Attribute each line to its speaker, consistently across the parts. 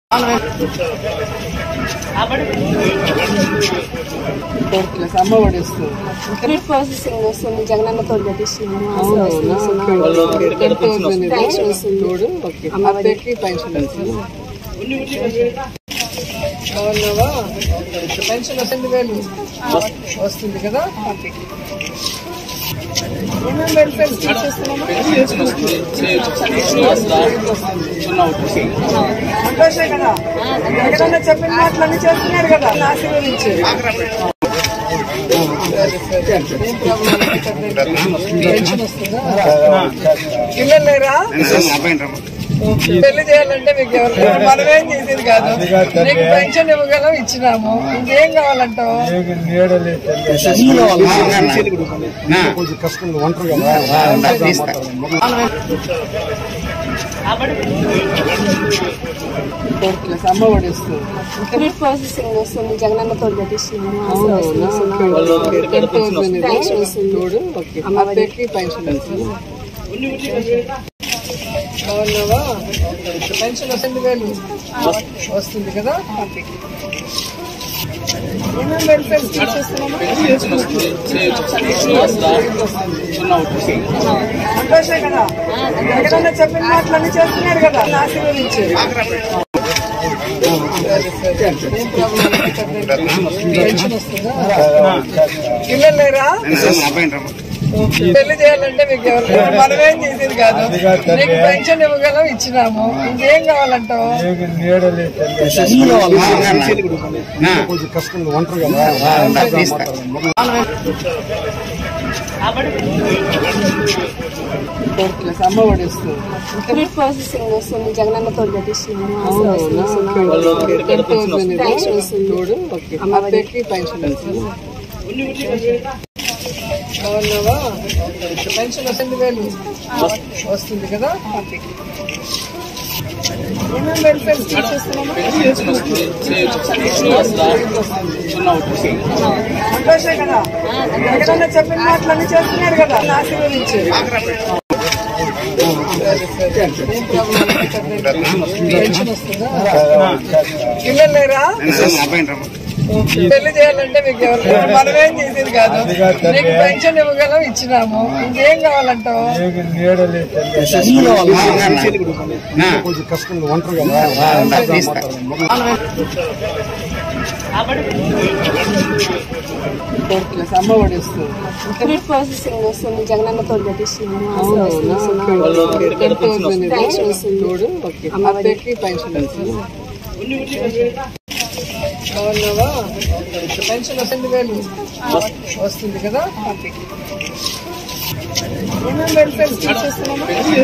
Speaker 1: fourth class అమ్మ ఒడి వస్తుంది
Speaker 2: credit processing వస్తుంది జగనన్న తోడు పెట్టిస్తున్నాము
Speaker 1: టెన్ థౌసండ్ చూడు ఓకే అత్తకి పెన్షన్ వస్తుంది బాగున్నావా పెన్షన్ వస్తుంది వేలు వస్తుంది కదా ఏమేమి వెల్ఫేర్ స్కీమ్స్ ఇస్తున్నామా సంతోషే కదా ఎక్కడన్నా చెప్పిన మాటలన్నీ చేస్తున్నారు కదా ఆశీర్వదించి పెన్షన్ వస్తుందా పిల్లలు లేరా పెళ్లి చేయాలంటే మీకు ఎవరు మనమేం చేసేది కాదు నీకు పెన్షన్ ఇవ్వగలం ఇచ్చినాము ఇంకేం కావాలంటావు
Speaker 3: కొంచెం కష్టంగా ఒంటరి కదా
Speaker 1: ఫోర్త్ క్లాస్ అమ్మ ఒడి వస్తుంది
Speaker 2: క్రెడిట్ ప్రాసెసింగ్ వస్తుంది జగనన్న తోడు పెట్టిస్తున్నాము
Speaker 1: టెన్ థౌసండ్ చూడు ఓకే అత్తకి పెన్షన్ వస్తుంది బాగున్నావా పెన్షన్ వస్తుంది వేలు వస్తుంది కదా ఏమేమి వెల్ఫేర్ స్కీమ్స్ ఇస్తున్నామా సంతోషే కదా ఎక్కడన్నా చెప్పిన మాటలన్నీ చేస్తున్నారు కదా ఆశీర్వదించి పెన్షన్ వస్తుందా పిల్లలు లేరా పెళ్లి చేయాలంటే మీకు ఎవరు మనమేం చేసేది కాదు నీకు పెన్షన్ ఇవ్వగలం ఇచ్చినాము ఇంకేం కావాలంటావు
Speaker 3: కొంచెం కష్టంగా ఒంటరి కదా
Speaker 1: ఫోర్త్ క్లాస్ అమ్మ ఒడి వస్తుంది
Speaker 2: క్రెడిట్ ప్రాసెసింగ్ వస్తుంది జగనన్న తోడు పెట్టిస్తున్నాము
Speaker 1: టెన్ థౌసండ్ చూడు ఓకే అత్తకి పెన్షన్ వస్తుంది బాగున్నావా పెన్షన్ వస్తుంది వేలు వస్తుంది కదా ఏమేమి వెల్ఫేర్ స్కీమ్స్ ఇస్తున్నామా సంతోషే కదా ఎక్కడన్నా చెప్పిన మాటలన్నీ చేస్తున్నారు కదా ఆశీర్వదించి పెన్షన్ వస్తుందా పిల్లలు లేరా పెళ్లి చేయాలంటే మీకు ఎవరు మనమేం చేసేది కాదు నీకు పెన్షన్ ఇవ్వగలం ఇచ్చినాము ఇంకేం కావాలంటావు
Speaker 3: కొంచెం కష్టంగా ఒంటరి కదా
Speaker 1: ఫోర్త్ క్లాస్ అమ్మ ఒడి వస్తుంది
Speaker 2: క్రెడిట్ ప్రాసెసింగ్ వస్తుంది జగనన్న తోడు పెట్టిస్తున్నాము
Speaker 1: టెన్ థౌసండ్ చూడు ఓకే అత్తకి పెన్షన్ వస్తుంది బాగున్నావా పెన్షన్ వస్తుంది వేలు వస్తుంది కదా ఏమేమి వెల్ఫేర్ స్కీమ్స్ ఇస్తున్నామా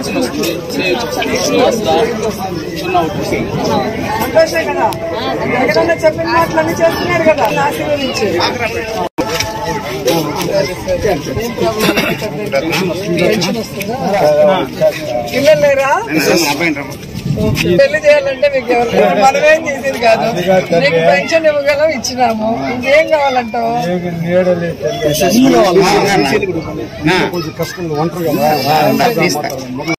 Speaker 1: సంతోషే కదా ఎక్కడన్నా చెప్పిన మాటలన్నీ చేస్తున్నారు కదా ఆశీర్వదించి పెన్షన్ వస్తుందా పిల్లలు లేరా పెళ్లి చేయాలంటే మీకు ఎవరు మనమేం చేసేది కాదు నీకు పెన్షన్ ఇవ్వగలం ఇచ్చినాము ఇంకేం కావాలంటావు
Speaker 3: కొంచెం కష్టంగా ఒంటరి కదా